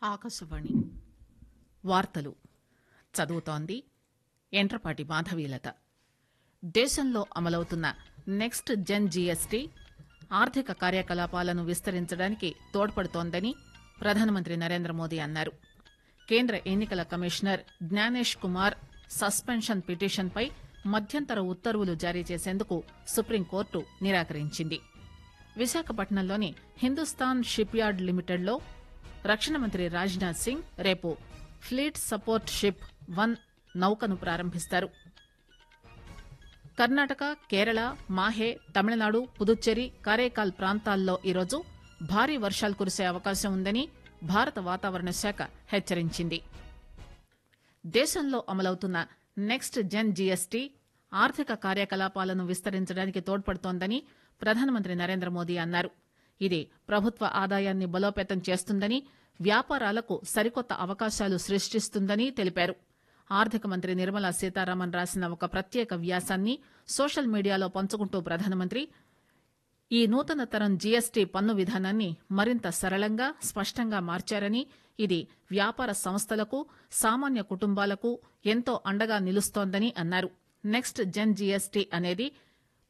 ఆకాశవాణి వార్తలు చదువుతోంది ఎంట్రపాటి మాధవీలత దేశంలో అమలవుతున్న నెక్స్ట్ జెన్ జీఎస్టీ ఆర్థిక కార్యకలాపాలను విస్తరించడానికి తోడ్పడుతోందని ప్రధానమంత్రి నరేంద్ర మోదీ అన్నారు కేంద్ర ఎన్నికల కమిషనర్ జ్ఞానేష్ కుమార్ సస్పెన్షన్ పిటిషన్పై మధ్యంతర ఉత్తర్వులు జారీ చేసేందుకు సుప్రీంకోర్టు నిరాకరించింది విశాఖపట్నంలోని హిందుస్థాన్ షిప్ యార్డ్ లిమిటెడ్లో రక్షణ మంత్రి రాజ్నాథ్ సింగ్ రేపు ఫ్లీట్ సపోర్ట్ షిప్ వన్ నౌకను ప్రారంభిస్తారు కర్ణాటక కేరళ మాహే తమిళనాడు పుదుచ్చేరి కారైకాల్ ప్రాంతాల్లో ఈరోజు భారీ వర్షాలు కురిసే అవకాశం ఉందని భారత వాతావరణ శాఖ హెచ్చరించింది దేశంలో అమలవుతున్న నెక్స్ట్ జెన్ జీఎస్టీ ఆర్థిక కార్యకలాపాలను విస్తరించడానికి తోడ్పడుతోందని ప్రధానమంత్రి నరేంద్ర మోదీ అన్నారు ఇది ప్రభుత్వ ఆదాయాన్ని బలోపేతం చేస్తుందని వ్యాపారాలకు సరికొత్త అవకాశాలు సృష్టిస్తుందని తెలిపారు ఆర్థిక మంత్రి నిర్మలా సీతారామన్ రాసిన ఒక ప్రత్యేక వ్యాసాన్ని సోషల్ మీడియాలో పంచుకుంటూ ప్రధానమంత్రి ఈ నూతన తరం జీఎస్టీ పన్ను విధానాన్ని మరింత సరళంగా స్పష్టంగా మార్చారని ఇది వ్యాపార సంస్థలకు సామాన్య కుటుంబాలకు ఎంతో అండగా నిలుస్తోందని అన్నారు నెక్స్ట్ జెన్ జీఎస్టీ అనేది